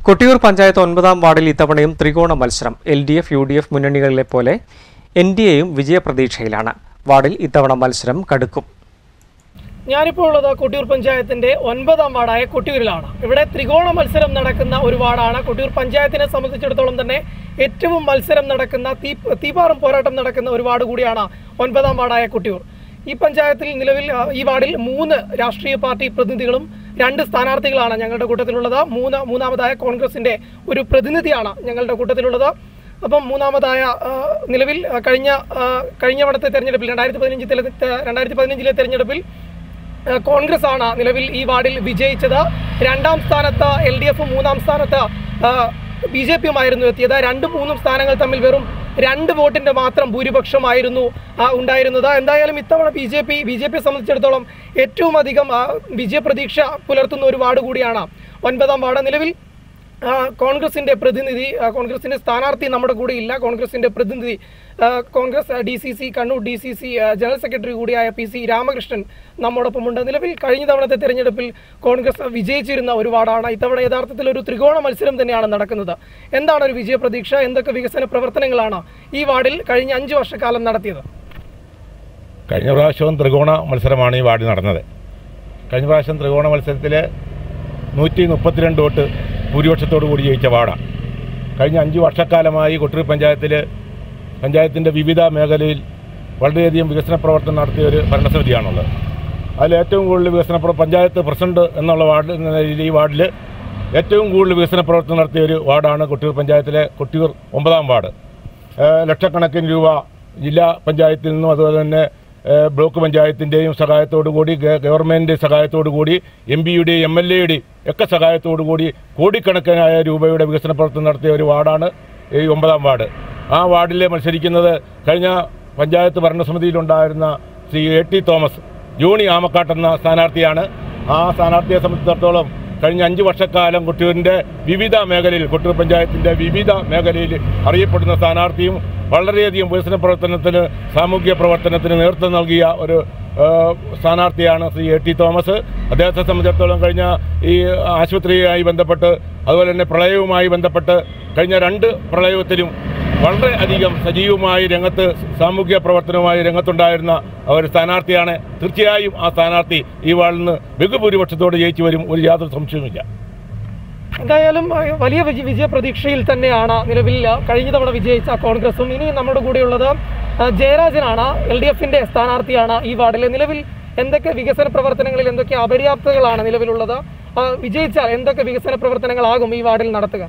കൊട്ടിയൂർ പഞ്ചായത്ത് ഒൻപതാം വാർഡിൽ ഇത്തവണയും ത്രികോണ മത്സരം L D F U D F മുന്നണികളിലെ പോലെ എൻ ഡി എയും വിജയപ്രതീക്ഷയിലാണ് വാർഡിൽ ഇത്തവണ മത്സരം കടുക്കും ഞാനിപ്പോൾ ഉള്ളത് കൊട്ടിയൂർ പഞ്ചായത്തിന്റെ ഒൻപതാം വാർഡായ കൊട്ടിയൂരിലാണ് ഇവിടെ ത്രികോണ മത്സരം നടക്കുന്ന ഒരു വാർഡാണ് കൊട്ടിയൂർ പഞ്ചായത്തിനെ സംബന്ധിച്ചിടത്തോളം തന്നെ ഏറ്റവും മത്സരം നടക്കുന്ന തീ തീപാറും പോരാട്ടം നടക്കുന്ന ഒരു വാർഡ് കൂടിയാണ് ഒൻപതാം വാർഡായ കൊട്ടിയൂർ ഈ പഞ്ചായത്തിൽ നിലവിൽ ആ, ഈ വാർഡിൽ മൂന്ന് രാഷ്ട്രീയ പാർട്ടി പ്രതിനിധികളും രണ്ട് സ്ഥാനാർത്ഥികളാണ് ഞങ്ങളുടെ കൂട്ടത്തിലുള്ളത് മൂന്ന് മൂന്നാമതായ കോൺഗ്രസിന്റെ ഒരു പ്രതിനിധിയാണ് ഞങ്ങളുടെ കൂട്ടത്തിലുള്ളത് അപ്പം മൂന്നാമതായ ആ, നിലവിൽ ആ, കഴിഞ്ഞ ആ, കഴിഞ്ഞ തവണത്തെ തെരഞ്ഞെടുപ്പിൽ രണ്ടായിരത്തി പതിനഞ്ചിലെ രണ്ടായിരത്തി പതിനഞ്ചിലെ തെരഞ്ഞെടുപ്പിൽ ആ, കോൺഗ്രസ് ആണ് നിലവിൽ ഈ വാർഡിൽ വിജയിച്ചത് രണ്ടാം സ്ഥാനത്ത് എൽ ഡി എഫും മൂന്നാം സ്ഥാനത്ത് ബി ജെ പിയുമായിരുന്നു എത്തിയത് രണ്ടും മൂന്നും സ്ഥാനങ്ങൾ തമ്മിൽ വെറും രണ്ട് വോട്ടിന്റെ മാത്രം ഭൂരിപക്ഷമായിരുന്നു ആ, ഉണ്ടായിരുന്നത് എന്തായാലും ഇത്തവണ B J P B J പിയെ സംബന്ധിച്ചിടത്തോളം ഏറ്റവും അധികം ആ, വിജയപ്രതീക്ഷ പുലർത്തുന്ന ഒരു വാർഡ് കൂടിയാണ് ഒൻപതാം വാർഡ് നിലവിൽ ആ, കോൺഗ്രസിന്റെ പ്രതിനിധി ആ, കോൺഗ്രസിന്റെ സ്ഥാനാർത്ഥി നമ്മുടെ കൂടെ ഇല്ല കോൺഗ്രസിന്റെ പ്രതിനിധി ആ, Congress D C C Kannur D C C general secretary കൂടിയായ പി സി രാമകൃഷ്ണൻ നമ്മോടൊപ്പമുണ്ട് നിലവിൽ കഴിഞ്ഞ തവണത്തെ തെരഞ്ഞെടുപ്പിൽ കോൺഗ്രസ് വിജയിച്ചിരുന്ന ഒരു വാർഡാണ് ഇത്തവണ യഥാർത്ഥത്തിൽ ഒരു ത്രികോണ മത്സരം തന്നെയാണ് നടക്കുന്നത് എന്താണ് ഒരു വിജയപ്രതീക്ഷ എന്തൊക്കെ വികസന പ്രവർത്തനങ്ങളാണ് ഈ വാർഡിൽ കഴിഞ്ഞ അഞ്ച് വർഷക്കാലം നടത്തിയത് കഴിഞ്ഞ പ്രാവശ്യവും ത്രികോണ മത്സരമാണ് ഈ വാർഡിൽ നടന്നത് കഴിഞ്ഞ പ്രാവശ്യം ത്രികോണ മത്സരത്തിൽ നൂറ്റി മുപ്പത്തിരണ്ട് വോട്ട് ഭൂരിപക്ഷത്തോടു കൂടി ജയിച്ച വാർഡാണ് കഴിഞ്ഞ അഞ്ച് വർഷക്കാലമായി കൊട്ടൂർ പഞ്ചായത്തിൽ പഞ്ചായത്തിൻ്റെ വിവിധ മേഖലയിൽ വളരെയധികം വികസന പ്രവർത്തനം നടത്തിയ ഒരു ഭരണസമിതിയാണുള്ളത് അതിൽ ഏറ്റവും കൂടുതൽ വികസന പ്രവർ- പഞ്ചായത്ത് പ്രസിഡന്റ് എന്നുള്ള വാർഡ് എന്ന നിലയിൽ ഈ വാർഡിൽ ഏറ്റവും കൂടുതൽ വികസന പ്രവർത്തനം നടത്തിയ ഒരു വാർഡാണ് കൊട്ടിയൂർ പഞ്ചായത്തിലെ കൊട്ടിയൂർ ഒമ്പതാം വാർഡ് ഏഹ് ലക്ഷക്കണക്കിന് രൂപ ജില്ലാ പഞ്ചായത്തിൽ നിന്നും അതുപോലെ തന്നെ ഏഹ് ബ്ലോക്ക് പഞ്ചായത്തിൻ്റെയും സഹായത്തോടു കൂടി ഗ- ഗവൺമെൻറ് സഹായത്തോടു കൂടി എം പിയുടെയും എം എൽ എയുടെയും ഒക്കെ സഹായത്തോടു കൂടി കോടിക്കണക്കിനായ രൂപയുടെ വികസന പ്രവർത്തനം നടത്തിയ ഒരു വാർഡാണ് ഈ ഒമ്പതാം വാർഡ് ആ വാർഡിൽ മത്സരിക്കുന്നത് കഴിഞ്ഞ പഞ്ചായത്ത് ഭരണസമിതിയിലുണ്ടായിരുന്ന Shri A T Thomas Johnny Amakkatt എന്ന സ്ഥാനാർത്ഥിയാണ് ആ സ്ഥാനാർത്ഥിയെ സംബന്ധിച്ചിടത്തോളം കഴിഞ്ഞ അഞ്ച് വർഷക്കാലം കൊട്ടിയൂരിൻ്റെ വിവിധ മേഖലയിൽ കൊട്ടിയൂർ പഞ്ചായത്തിൻ്റെ വിവിധ മേഖലയിൽ അറിയപ്പെടുന്ന സ്ഥാനാർത്ഥിയും വളരെയധികം വികസന പ്രവർത്തനത്തിന് സാമൂഹ്യ പ്രവർത്തനത്തിന് നേതൃത്വം നൽകിയ ഒരു ആ, സ്ഥാനാർത്ഥിയാണ് ശ്രീ എ ടി തോമസ് അദ്ദേഹത്തെ സംബന്ധിച്ചിടത്തോളം കഴിഞ്ഞ ഈ ആശുപത്രിയുമായി ബന്ധപ്പെട്ട് അതുപോലെ തന്നെ പ്രളയവുമായി ബന്ധപ്പെട്ട് കഴിഞ്ഞ രണ്ട് പ്രളയത്തിലും വളരെ അധികം സജീവമായി രംഗത്ത് സാമൂഹ്യ പ്രവർത്തനവുമായി രംഗത്തുണ്ടായിരുന്ന ഒരു സ്ഥാനാർത്ഥിയാണ് തീർച്ചയായും ആ സ്ഥാനാർത്ഥി ഈ വാർഡിൽ നിന്ന് ബഹുഭൂരിപക്ഷത്തോടെ ജയിച്ചു വരും ഒരു യാതൊരു സംശയവുമില്ല എന്തായാലും ആ, വലിയ വിജയ വിജയപ്രതീക്ഷയിൽ തന്നെയാണ് നിലവിൽ ആ, കഴിഞ്ഞ തവണ വിജയിച്ച കോൺഗ്രസും ഇനി നമ്മുടെ കൂടെയുള്ളത് ആ, ജയരാജനാണ് എൽ ഡി എഫിന്റെ സ്ഥാനാർത്ഥിയാണ് ഈ വാർഡിലെ നിലവിൽ എന്തൊക്കെ വികസന പ്രവർത്തനങ്ങളിൽ എന്തൊക്കെ അപര്യാപ്തതകളാണ് നിലവിലുള്ളത് ആ, വിജയിച്ചാൽ എന്തൊക്കെ വികസന പ്രവർത്തനങ്ങളാകും ഈ വാർഡിൽ നടത്തുക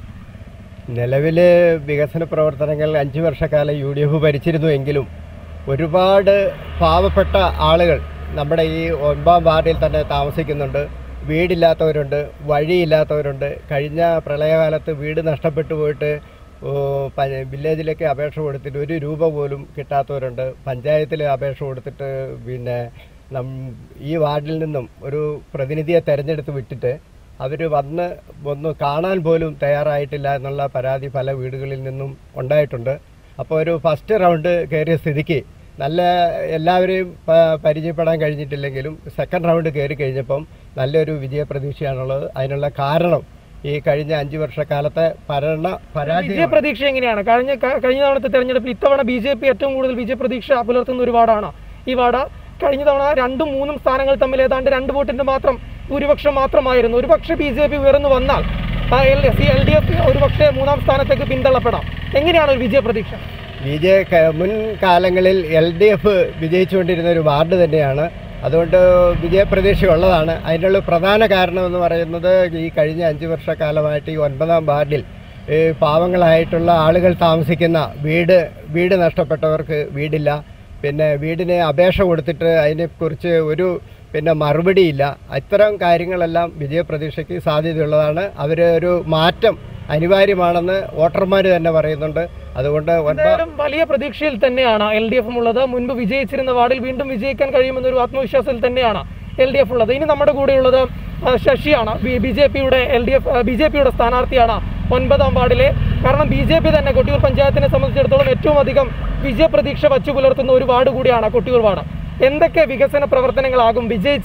നിലവിൽ വികസന പ്രവർത്തനങ്ങൾ അഞ്ച് വർഷക്കാലം യു ഡി എഫ് ഭരിച്ചിരുന്നു എങ്കിലും ഒരുപാട് പാവപ്പെട്ട ആളുകൾ നമ്മുടെ ഈ ഒൻപതാം വാർഡിൽ തന്നെ താമസിക്കുന്നുണ്ട് വീടില്ലാത്തവരുണ്ട് വഴിയില്ലാത്തവരുണ്ട് കഴിഞ്ഞ പ്രളയകാലത്ത് വീട് നഷ്ടപ്പെട്ടു പോയിട്ട് ഓ, പ- വില്ലേജിലേക്ക് അപേക്ഷ കൊടുത്തിട്ട് ഒരു രൂപ പോലും കിട്ടാത്തവരുണ്ട് പഞ്ചായത്തിൽ അപേക്ഷ കൊടുത്തിട്ട് പിന്നെ നം ഈ വാർഡിൽ നിന്നും ഒരു പ്രതിനിധിയെ തെരഞ്ഞെടുത്ത് വിട്ടിട്ട് അവർ വന്ന് ഒന്ന് കാണാൻ പോലും തയ്യാറായിട്ടില്ല എന്നുള്ള പരാതി പല വീടുകളിൽ നിന്നും ഉണ്ടായിട്ടുണ്ട് അപ്പോൾ ഒരു ഫസ്റ്റ് റൗണ്ട് കയറിയ സ്ഥിതിക്ക് നല്ല എല്ലാവരെയും പ- പരിചയപ്പെടാൻ കഴിഞ്ഞിട്ടില്ലെങ്കിലും സെക്കൻഡ് റൗണ്ട് കയറി കഴിഞ്ഞപ്പം നല്ലൊരു വിജയപ്രതീക്ഷയാണുള്ളത് അതിനുള്ള കാരണം ഈ കഴിഞ്ഞ അഞ്ച് വർഷക്കാലത്തെ ഭരണ പരാജയം വിജയപ്രതീക്ഷ എങ്ങനെയാണ് കഴിഞ്ഞ ക- കഴിഞ്ഞ തവണത്തെ തെരഞ്ഞെടുപ്പിൽ ഇത്തവണ ബി ജെ പി ഏറ്റവും കൂടുതൽ വിജയപ്രതീക്ഷ പുലർത്തുന്ന ഒരു വാർഡാണ് ഈ വാർഡ് കഴിഞ്ഞ തവണ രണ്ടും മൂന്നും സ്ഥാനങ്ങൾ തമ്മിൽ ഏതാണ്ട് രണ്ട് വോട്ടിന്റെ മാത്രം ഭൂരിപക്ഷം മാത്രമായിരുന്നു ഒരു പക്ഷേ ബി ജെ പി ഉയർന്നു വന്നാൽ എൽ ഡി എഫ് ഒരു പക്ഷേ മൂന്നാം സ്ഥാനത്തേക്ക് പിന്തള്ളപ്പെടാം എങ്ങനെയാണ് ഒരു വിജയപ്രതീക്ഷ ബി ജെ മുൻകാലങ്ങളിൽ എൽ ഡി എഫ് വിജയിച്ചുകൊണ്ടിരുന്ന ഒരു വാർഡ് തന്നെയാണ് അതുകൊണ്ട് വിജയപ്രതീക്ഷയുള്ളതാണ് അതിനുള്ള പ്രധാന കാരണം എന്ന് പറയുന്നത് ഈ കഴിഞ്ഞ അഞ്ച് വർഷക്കാലമായിട്ട് ഈ ഒൻപതാം വാർഡിൽ ഈ പാവങ്ങളായിട്ടുള്ള ആളുകൾ താമസിക്കുന്ന വീട് വീട് നഷ്ടപ്പെട്ടവർക്ക് വീടില്ല പിന്നെ വീടിന് അപേക്ഷ കൊടുത്തിട്ട് അതിനെക്കുറിച്ച് ഒരു പിന്നെ മറുപടിയില്ല ഇത്തരം കാര്യങ്ങളെല്ലാം വിജയപ്രതീക്ഷയ്ക്ക് സാധ്യതയുള്ളതാണ് അവർ ഒരു മാറ്റം അനിവാര്യമാണെന്ന് വോട്ടർമാർ തന്നെ പറയുന്നുണ്ട് അതുകൊണ്ട് ഒൻപ എന്തായാലും വലിയ പ്രതീക്ഷയിൽ തന്നെയാണ് എൽ ഡി എഫും ഉള്ളത് മുൻപ് വിജയിച്ചിരുന്ന വാർഡിൽ വീണ്ടും വിജയിക്കാൻ കഴിയുമെന്നൊരു ആത്മവിശ്വാസത്തിൽ തന്നെയാണ് എൽ ഡി എഫ് ഉള്ളത് ഇനി നമ്മുടെ കൂടെയുള്ളത് ആ, ശശിയാണ് ബി ജെ പിയുടെ L D F B J പിയുടെ സ്ഥാനാർത്ഥിയാണ് ഒൻപതാം വാർഡിലെ കാരണം ബി ജെ പി തന്നെ കൊട്ടിയൂർ പഞ്ചായത്തിനെ സംബന്ധിച്ചിടത്തോളം ഏറ്റവും അധികം വിജയപ്രതീക്ഷ വച്ചു പുലർത്തുന്ന ഒരു വാർഡ് കൂടിയാണ് കൊട്ടിയൂർ വാർഡ് എന്തൊക്കെ വികസന പ്രവർത്തനങ്ങളാകും വിജയിച്ചാൽ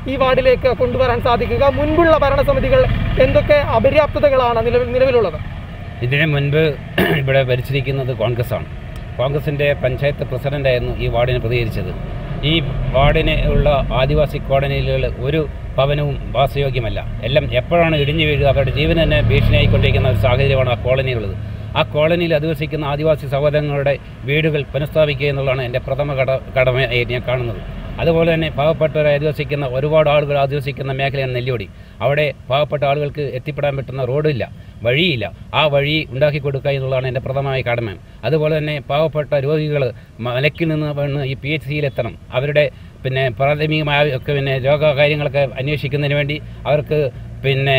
ഈ വാർഡിലേക്ക് കൊണ്ടുവരാൻ സാധിക്കുക മുൻപുള്ള ഭരണസമിതികൾ എന്തൊക്കെ അപര്യാപ്തതകളാണ് നിലവിൽ നിലവിലുള്ളത് ഇതിനു മുൻപ് ഇവിടെ ഭരിച്ചിരിക്കുന്നത് കോൺഗ്രസ്സാണ് കോൺഗ്രസിൻ്റെ പഞ്ചായത്ത് പ്രസിഡൻ്റായിരുന്നു ഈ വാർഡിനെ പ്രതികരിച്ചത് ഈ വാർഡിന് ഉള്ള ആദിവാസി കോളനിയിലുകൾ ഒരു ഭവനവും വാസയോഗ്യമല്ല എല്ലാം എപ്പോഴാണ് ഇടിഞ്ഞു വീഴുക അവരുടെ ജീവൻ തന്നെ ഭീഷണിയായിക്കൊണ്ടിരിക്കുന്ന ഒരു സാഹചര്യമാണ് ആ കോളനിയിലുള്ളത് ആ കോളനിയിൽ അധിവസിക്കുന്ന ആദിവാസി സഹോദരങ്ങളുടെ വീടുകൾ പുനഃസ്ഥാപിക്കുക എന്നുള്ളതാണ് എൻ്റെ പ്രഥമ കട കടമയായി ഞാൻ കാണുന്നത് അതുപോലെ തന്നെ പാവപ്പെട്ടവരെ അധിവസിക്കുന്ന ഒരുപാട് ആളുകൾ അധിവസിക്കുന്ന മേഖലയാണ് നെല്ലിയോടി അവിടെ പാവപ്പെട്ട ആളുകൾക്ക് എത്തിപ്പെടാൻ പറ്റുന്ന റോഡില്ല വഴിയില്ല ആ വഴി ഉണ്ടാക്കി കൊടുക്കുക എന്നുള്ളതാണ് എൻ്റെ പ്രഥമമായ കടമ അതുപോലെ തന്നെ പാവപ്പെട്ട രോഗികൾ മലക്കിൽ നിന്ന് വന്ന് ഈ പി എച്ച് സിയിലെത്തണം അവരുടെ പിന്നെ പ്രാഥമികമായ ഒക്കെ പിന്നെ രോഗകാര്യങ്ങളൊക്കെ അന്വേഷിക്കുന്നതിന് വേണ്ടി അവർക്ക് പിന്നെ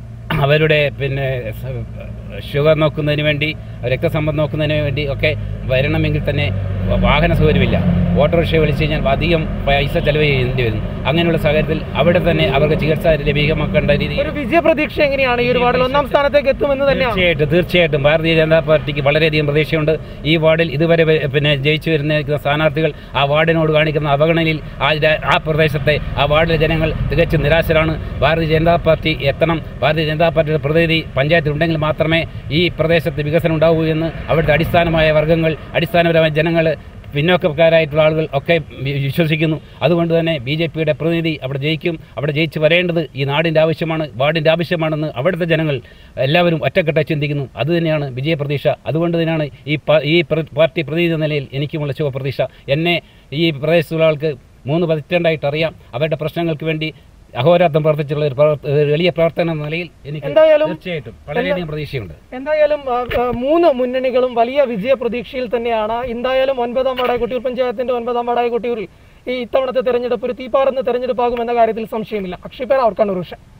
അവരുടെ പിന്നെ സ- ഷുഗർ നോക്കുന്നതിന് വേണ്ടി രക്തസമ്മർദ്ദം നോക്കുന്നതിന് വേണ്ടി ഒക്കെ വരണമെങ്കിൽ തന്നെ വ- വാഹന സൗകര്യമില്ല ഓട്ടോറിക്ഷ വിളിച്ച് കഴിഞ്ഞാൽ അധികം പൈസ ചെലവ് ചെയ്യേണ്ടി വരും അങ്ങനെയുള്ള സാഹചര്യത്തിൽ അവിടെ തന്നെ അവർക്ക് ചികിത്സ ലഭ്യമാക്കേണ്ട രീതിയിൽ ഒരു വിജയപ്രതീക്ഷ എങ്ങനെയാണ് ഈ ഒരു വാർഡിൽ ഒന്നാം സ്ഥാനത്തേക്ക് എത്തുമെന്ന് തന്നെയാണ് തീർച്ചയായിട്ടും തീർച്ചയായിട്ടും ഭാരതീയ ജനതാ പാർട്ടിക്ക് വളരെയധികം പ്രതീക്ഷയുണ്ട് ഈ വാർഡിൽ ഇതുവരെ വ- പിന്നെ ജയിച്ചു വരുന്ന സ്ഥാനാർത്ഥികൾ ആ വാർഡിനോട് കാണിക്കുന്ന അവഗണനയിൽ ആ രാ- ആ പ്രദേശത്തെ ആ വാർഡിലെ ജനങ്ങൾ തികച്ചും നിരാശരാണ് ഭാരതീയ ജനതാ പാർട്ടി എത്തണം ഭാരതീയ ജനതാ പാർട്ടിയുടെ പ്രതിനിധി പഞ്ചായത്തിൽ ഉണ്ടെങ്കിൽ മാത്രമേ ഈ പ്രദേശത്ത് വികസനം ഉണ്ടാവൂ എന്ന് അവിടുത്തെ അടിസ്ഥാനമായ വർഗ്ഗങ്ങൾ അടിസ്ഥാനപരമായ ജനങ്ങൾ പിന്നോക്കക്കാരായിട്ടുള്ള ആളുകൾ ഒക്കെ വി- വിശ്വസിക്കുന്നു അതുകൊണ്ട് തന്നെ ബി ജെ പിയുടെ പ്രതിനിധി അവിടെ ജയിക്കും അവിടെ ജയിച്ച് വരേണ്ടത് ഈ നാടിൻ്റെ ആവശ്യമാണ് വാർഡിൻ്റെ ആവശ്യമാണെന്ന് അവിടുത്തെ ജനങ്ങൾ എല്ലാവരും ഒറ്റക്കെട്ടായി ചിന്തിക്കുന്നു അതുതന്നെയാണ് വിജയപ്രതീക്ഷ അതുകൊണ്ട് തന്നെയാണ് ഈ പ- ഈ പ്ര- പാർട്ടി പ്രതിനിധി എന്ന നിലയിൽ എനിക്കുമുള്ള ശുഭപ്രതീക്ഷ എന്നെ ഈ പ്രദേശത്തുള്ള ആൾക്ക് മൂന്ന് പതിറ്റാണ്ടായിട്ട് അറിയാം അവരുടെ പ്രശ്നങ്ങൾക്ക് വേണ്ടി അഹോരാത്രം പ്രവർത്തിച്ചുള്ള ഒരു പ്രവർത്ത- ഒരു വലിയ പ്രവർത്തനം എന്ന നിലയിൽ എനിക്ക് എന്തായാലും തീർച്ചയായിട്ടും വളരെയധികം പ്രതീക്ഷയുണ്ട് എന്തായാലും ആ, ആ, മൂന്ന് മുന്നണികളും വലിയ വിജയ പ്രതീക്ഷയിൽ തന്നെയാണ് എന്തായാലും ഒൻപതാം വാർഡായ കൊട്ടിയൂർ പഞ്ചായത്തിന്റെ ഒൻപതാം വാർഡായ കൊട്ടിയൂരിൽ ഈ ഇത്തവണത്തെ തെരഞ്ഞെടുപ്പ് ഒരു തീപ്പാറുന്ന തെരഞ്ഞെടുപ്പാകുമെന്ന കാര്യത്തിൽ സംശയമില്ല അക്ഷിപ്പേർ അവർ കണ്ണൂർ